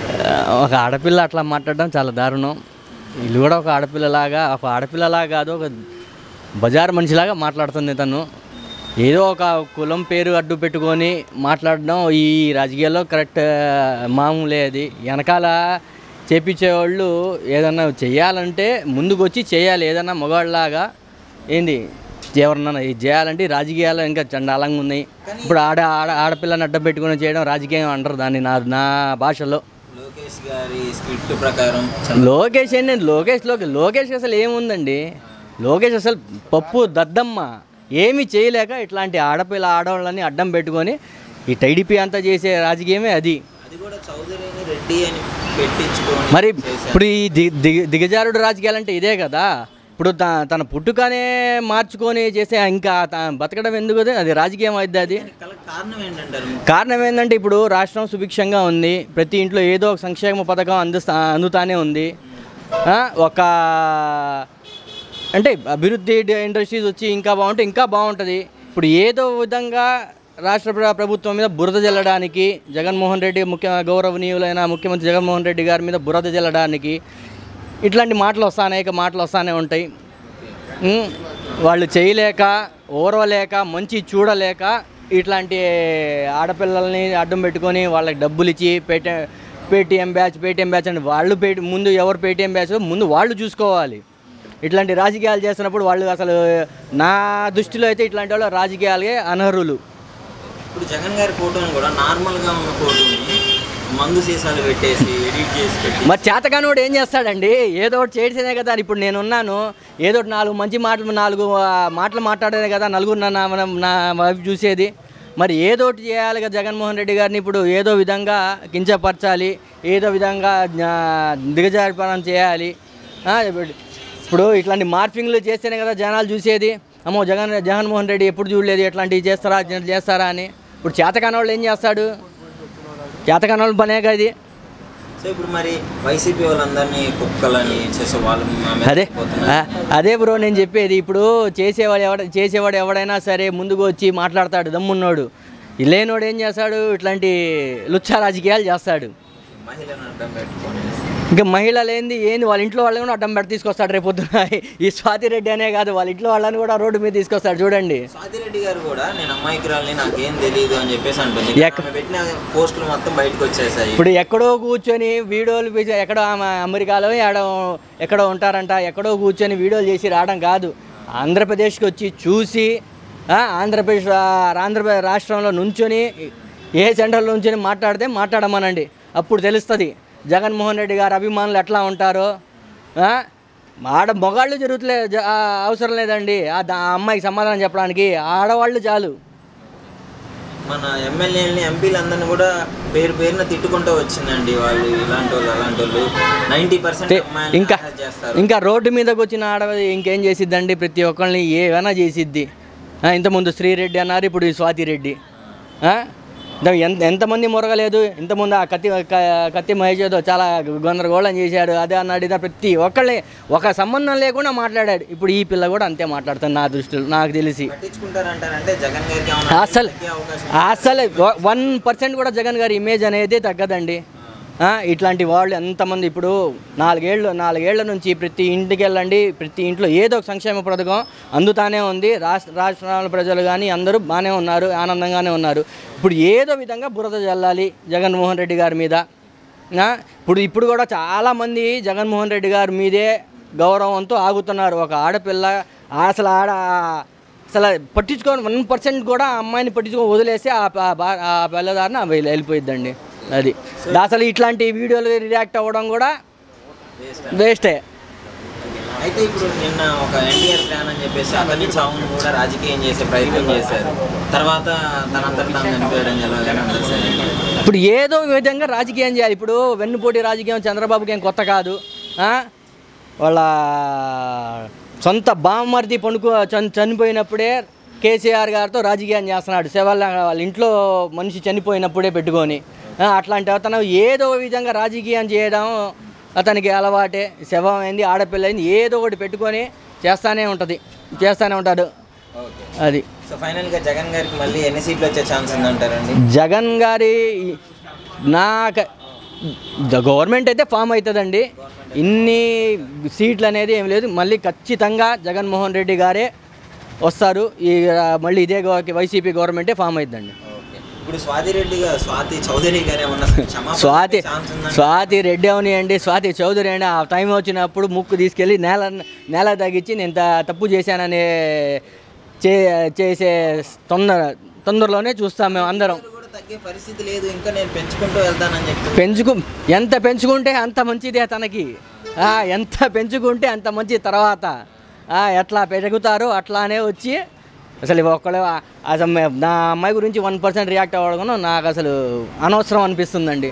ఆ, ఒక ఆడపిల్ల అట్లా మాట్లాడడం చాలా దారుణం వీళ్ళు కూడా ఒక ఆడపిల్లలాగా ఒక ఆడపిల్లలాగా కాదు ఒక బజార్ మనిషిలాగా మాట్లాడుతుంది తను ఏదో ఒక కులం పేరు అడ్డు పెట్టుకొని మాట్లాడడం ఈ రాజకీయాల్లో కరెక్ట్ మామూలే అది వెనకాల చేపించేవాళ్ళు ఏదన్నా చేయాలంటే ముందుకు వచ్చి చేయాలి ఏదన్నా మగవాళ్ళలాగా ఏంది ఎవరన్నా ఇది చేయాలంటే ఈ రాజకీయాలు ఇంకా చండాలంగా ఉన్నాయి ఇప్పుడు ఆడ ఆడ ఆడపిల్లని అడ్డం పెట్టుకుని చేయడం రాజకీయం అంటారు దాన్ని నా నా భాషలో లోకేష్ గారి స్క్రిప్ట్ ప్రకారం లోకేష్ ఏంటి లోకేష్ లోకేష్ లోకేష్ అసలు ఏముందండి లోకేష్ అసలు పప్పు దద్దమ్మ ఏమీ చేయలేక ఇట్లాంటి ఆడపిల్ల ఆడవాళ్ళని అడ్డం పెట్టుకొని ఈ టీడీపీ అంతా చేసే రాజకీయమే అది అది కూడా చౌదరిని రెడ్డి అని పెట్టించుకొని మరి చేశారు. ఇప్పుడు ఈ ది దిగ దిగజారుడు రాజకీయాలు అంటే ఇదే కదా ఇప్పుడు త తన పుట్టుకనే మార్చుకొని చేసే ఇంకా త- బతకడం ఎందుకు అది? అది రాజకీయం అవుద్ది అది కల కారణం ఏంటంటారు కారణం ఏంటంటే ఇప్పుడు రాష్ట్రం సుభిక్షంగా ఉంది ప్రతి ఇంట్లో ఏదో ఒక సంక్షేమ పథకం అందిస్తా అందుతానే ఉంది ఆ, ఒక అంటే అభివృద్ధి డ- ఇండస్ట్రీస్ వచ్చి ఇంకా బాగుంటే ఇంకా బాగుంటుంది ఇప్పుడు ఏదో విధంగా రాష్ట్ర ప్ర- ప్రభుత్వం మీద బురద జల్లడానికి జగన్మోహన్ రెడ్డి ముఖ్య గౌరవనీయులైన ముఖ్యమంత్రి జగన్మోహన్ రెడ్డి గారి మీద బురద జల్లడానికి ఇట్లాంటి మాటలు వస్తానే ఇక మాటలు వస్తానే ఉంటాయి ఉమ్, వాళ్ళు చేయలేక ఓర్వలేక మంచి చూడలేక ఇట్లాంటి ఆడపిల్లల్ని అడ్డం పెట్టుకొని వాళ్ళకి డబ్బులు ఇచ్చి పేటే పేటీఎం బ్యాచ్ పేటీఎం బ్యాచ్ అని వాళ్ళు పేటి ముందు ఎవరు పేటీఎం బ్యాచ్ ముందు వాళ్ళు చూసుకోవాలి ఇట్లాంటి రాజకీయాలు చేస్తున్నప్పుడు వాళ్ళు అసలు నా దృష్టిలో అయితే ఇట్లాంటి వాళ్ళు రాజకీయాలకే అనర్హులు ఇప్పుడు జగన్ గారి ఫోటోని కూడా నార్మల్ గా ఉన్న ఫోటోని మందు సీసాలు పెట్టేసి ఎడిట్ చేసి పెట్టి మరి చేతగానోడు ఏం చేస్తాడండి ఏదో ఒకటి చేసేదే కదా ఇప్పుడు నేను ఉన్నాను ఏదో ఒకటి నాలుగు మంచి మాటలు నాలుగు ఆ, మాటలు మాట్లాడేదే కదా నలుగురు నా నా- నా వైపు చూసేది మరి ఏదో ఒకటి చేయాలి కదా జగన్మోహన్ రెడ్డి గారిని ఇప్పుడు ఏదో విధంగా కించపరచాలి ఏదో విధంగా ఆ, దిగజారిపనం చేయాలి ఆ, ఇప్పుడు- ఇప్పుడు ఇట్లాంటి మార్ఫింగ్లు చేస్తేనే కదా జనాలు చూసేది అమ్మో జగన్ జగన్మోహన్ రెడ్డి ఎప్పుడు చూడలేదు ఇట్లాంటివి చేస్తారా ఇట్లాంటివి చేస్తారా అని ఇప్పుడు చేతకాని వాళ్ళు ఏం చేస్తాడు చేతకాని వాళ్ళ పనే కదా ఇది సో ఇప్పుడు మరి వైసీపీ వాళ్ళందరినీ కుక్కలని చేసే వాళ్ళు మా మీద అదే పోతున్నారు. ఆ, అదే బ్రో నేను చెప్పేది ఇప్పుడు చేసేవాడు ఎవడ చేసేవాడు ఎవడైనా సరే ముందుకు వచ్చి మాట్లాడతాడు దమ్మున్నోడు ఈ లేనోడు ఏం చేస్తాడు ఇట్లాంటి లుచ్చా రాజకీయాలు చేస్తాడు మహిళలను అడ్డం పెట్టుకొని ఇంకా మహిళలు ఏంది ఏంది వాళ్ళ ఇంట్లో వాళ్ళని కూడా అడ్డం పెట్టి తీసుకొస్తాడు రేపు పొద్దున ఈ స్వాతి రెడ్డి అనే కాదు వాళ్ళ ఇంట్లో వాళ్ళని కూడా రోడ్డు మీద తీసుకొస్తాడు చూడండి స్వాతిరెడ్డి గారు కూడా నేను అమ్మాయికురాలని నాకేం తెలియదు అని చెప్పేసి అంటుంది ఎక్క- ఆమె పెట్టిన పోస్టులు మొత్తం బయటకు వచ్చేసాయి ఇప్పుడు ఎక్కడో కూర్చొని వీడియోలు తీసి- ఎక్కడో ఆమె అమెరికాలో ఎక్కడో ఎక్కడో ఉంటారంట ఎక్కడో కూర్చొని వీడియోలు చేసి రావడం కాదు ఆంధ్రప్రదేశ్కి వచ్చి చూసి ఆ, ఆంధ్రప్రదేశ్ రా- ఆంధ్రప్రదేశ్ రాష్ట్రంలో నుంచొని ఏ సెంటర్లో నుంచొని మాట్లాడితే మాట్లాడమనండి అప్పుడు తెలుస్తుంది జగన్మోహన్ రెడ్డి గారు అభిమానులు ఎట్లా ఉంటారో ఆ, ఆడ మగాళ్ళు జరుగుతులే జ- ఆ, అవసరం లేదండి ఆ దా- ఆ అమ్మాయికి సమాధానం చెప్పడానికి ఆడవాళ్ళు చాలు మన ఎమ్మెల్యేలని ఎంపీలందరినీ కూడా పేరు పేరున తిట్టుకుంటూ వచ్చిందండి వాళ్ళు ఇలాంటి వాళ్ళు అలాంటి వాళ్ళు నైంటీ పర్సెంట్ ఇంకా ఇంకా రోడ్డు మీదకి వచ్చిన ఆడది ఇంకేం చేసిద్దండి ప్రతి ఒక్కరిని ఏమైనా చేసిద్ది ఆ, ఇంతకుముందు శ్రీరెడ్డి అన్నారు ఇప్పుడు ఈ స్వాతి రెడ్డి ఆ? దా- ఎంత ఎంతమంది మురగలేదు ఇంతకుముందు ఆ కత్తి క- కత్తి మహేష్ ఏదో చాలా గందరగోళం చేశాడు అదే అన్నాడు ఇదే ప్రతి ఒక్కళ్ళని ఒక సంబంధం లేకుండా మాట్లాడాడు ఇప్పుడు ఈ పిల్ల కూడా అంతే మాట్లాడుతుంది నా దృష్టిలో నాకు తెలిసి పట్టించుకుంటారంటారంటే జగన్ గారికి ఏమైనా అసలు తగ్గే అవకాశం అసలు వన్ పర్సెంట్ కూడా జగన్ గారి ఇమేజ్ అనేది తగ్గదండి ఆ, ఇట్లాంటి వాళ్ళు ఎంతమంది ఇప్పుడు నాలుగేళ్ళు నాలుగేళ్ల నుంచి ప్రతి ఇంటికి వెళ్ళండి ప్రతి ఇంట్లో ఏదో ఒక సంక్షేమ పథకం అందుతానే ఉంది రాష్ట్ర రాష్ట్రాల ప్రజలు కానీ అందరూ బాగానే ఉన్నారు ఆనందంగానే ఉన్నారు ఇప్పుడు ఏదో విధంగా బురద జల్లాలి జగన్మోహన్ రెడ్డి గారి మీద ఆ, ఇప్పుడు ఇప్పుడు కూడా చాలామంది జగన్మోహన్ రెడ్డి గారి మీదే గౌరవంతో ఆగుతున్నారు ఒక ఆడపిల్ల అసలు ఆడ అసలు పట్టించుకొని వన్ పర్సెంట్ కూడా ఆ అమ్మాయిని పట్టించుకొని వదిలేసి ఆ ప- ఆ బా- ఆ పిల్లదారిని ఆమె వెళ్ళి- వెళ్ళిపోయిద్దండి అది అసలు ఇట్లాంటి వీడియోలు రియాక్ట్ అవ్వడం కూడా వేస్టే అయితే ఇప్పుడు నిన్న ఒక ఎన్టీఆర్ ఫ్యాన్ అని చెప్పేసి అతన్ని చావును కూడా రాజకీయం చేసే ప్రయత్నం చేశారు తర్వాత తనంతట తాను చనిపోయడం ఎలాగని అందరూ సరే ఇప్పుడు ఏదో విధంగా రాజకీయం చేయాలి ఇప్పుడు వెన్నుపోటీ రాజకీయం చంద్రబాబుకి ఏం కొత్త కాదు ఆ? వాళ్ళ సొంత బామ్మర్ది పనుకో చని చనిపోయినప్పుడే కేసీఆర్ గారితో రాజకీయం చేస్తున్నాడు శవాల వాళ్ళ ఇంట్లో మనిషి చనిపోయినప్పుడే పెట్టుకొని ఆ, అట్లాంటి అతను ఏదో విధంగా రాజకీయం చేయడం అతనికి అలవాటే శవం అయింది ఆడపిల్ల అయింది ఏదో ఒకటి పెట్టుకొని చేస్తానే ఉంటుంది చేస్తానే ఉంటాడు ఓకే అది సో ఫైనల్గా జగన్ గారికి మళ్ళీ ఎన్ని సీట్లు వచ్చే ఛాన్స్ ఉందంటారండి జగన్ గారి నాకు ద గవర్నమెంట్ అయితే ఫామ్ అవుతుందండి ఇన్ని సీట్లు అనేది ఏం లేదు మళ్ళీ ఖచ్చితంగా జగన్మోహన్ రెడ్డి గారే వస్తారు ఈ ఆ, మళ్ళీ ఇదే గవ- వైసీపీ గవర్నమెంటే ఫామ్ అవుతుందండి ఓకే. ఇప్పుడు స్వాతి రెడ్డి గారు స్వాతి చౌదరి గారు ఏమన్నా క్షమాపణ స్వాతి ఛాన్స్ ఉందండి స్వాతి రెడ్డి అవనియండి స్వాతి చౌదరి అండి ఆ టైం వచ్చినప్పుడు ముక్కు తీసుకెళ్ళి నేల నేల తగ్గించి నేను త- తప్పు చేశాననే చే చేసే తొందర తొందరలోనే చూస్తాం మేము అందరం కూడా తగ్గే పరిస్థితి లేదు ఇంకా నేను పెంచుకుంటూ వెళ్తానని చెప్పి పెంచుకు ఎంత పెంచుకుంటే అంత మంచిదే తనకి ఆ, ఎంత పెంచుకుంటే అంత మంచి తర్వాత ఆ, ఎట్లా పెరుగుతారో అట్లానే వచ్చి అసలు ఒక్కడే అసలు మే- నా అమ్మాయి గురించి వన్ పర్సెంట్ రియాక్ట్ అవ్వడం నాకు అసలు అనవసరం అనిపిస్తుందండి